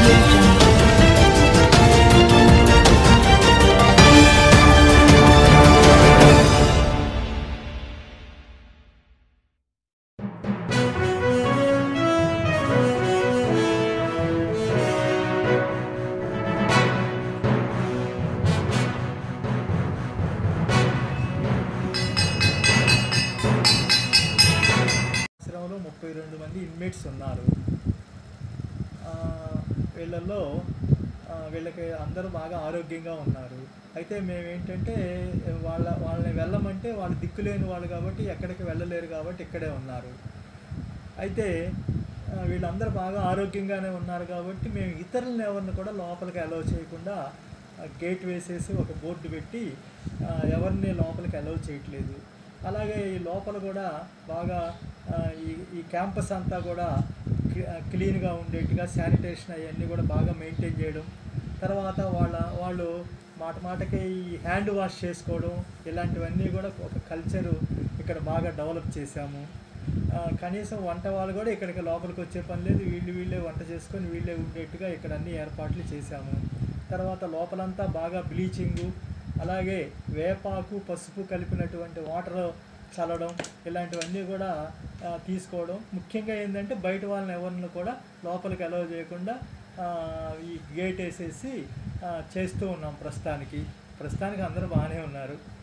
audio jungle. ఆశ్రమంలో ముప్పై రెండు మంది ఇన్మేట్స్ ఉన్నారు ఆ, వీళ్ళల్లో ఆ, వీళ్ళకి అందరూ బాగా ఆరోగ్యంగా ఉన్నారు అయితే మేము ఏంటంటే వాళ్ళ వాళ్ళని వెళ్ళమంటే వాళ్ళు దిక్కులేని వాళ్ళు కాబట్టి ఎక్కడికి వెళ్ళలేరు కాబట్టి ఇక్కడే ఉన్నారు అయితే ఆ, వీళ్ళందరూ బాగా ఆరోగ్యంగానే ఉన్నారు కాబట్టి మేము ఇతరులను ఎవరిని కూడా లోపలికి అలౌ చేయకుండా గేట్ వేసేసి ఒక బోర్డు పెట్టి ఆ, ఎవరిని లోపలికి అలౌ చేయట్లేదు అలాగే ఈ లోపల కూడా బాగా ఆ, ఈ ఈ క్యాంపస్ అంతా కూడా క్లీ- క్లీన్గా ఉండేట్టుగా శానిటేషన్ అవన్నీ కూడా బాగా మెయింటైన్ చేయడం తర్వాత వాళ్ళ వాళ్ళు మాట మాటకి ఈ హ్యాండ్ వాష్ చేసుకోవడం ఇలాంటివన్నీ కూడా ఒక కల్చరు ఇక్కడ బాగా డెవలప్ చేశాము ఆ, కనీసం వంట వాళ్ళు కూడా ఇక్కడికి లోపలికి వచ్చే పని లేదు వీళ్ళు వీళ్ళే వంట చేసుకొని వీళ్ళే ఉండేట్టుగా ఇక్కడ అన్ని ఏర్పాట్లు చేశాము తర్వాత లోపలంతా బాగా బ్లీచింగు అలాగే వేపాకు పసుపు కలిపినటువంటి వాటర్ చల్లడం ఇలాంటివన్నీ కూడా ఆ, తీసుకోవడం ముఖ్యంగా ఏంటంటే బయట వాళ్ళని ఎవరిని కూడా లోపలికి అలౌ చేయకుండా ఆ, ఈ గేట్ వేసేసి ఆ, చేస్తూ ఉన్నాం ప్రస్తుతానికి ప్రస్తుతానికి అందరూ బాగానే ఉన్నారు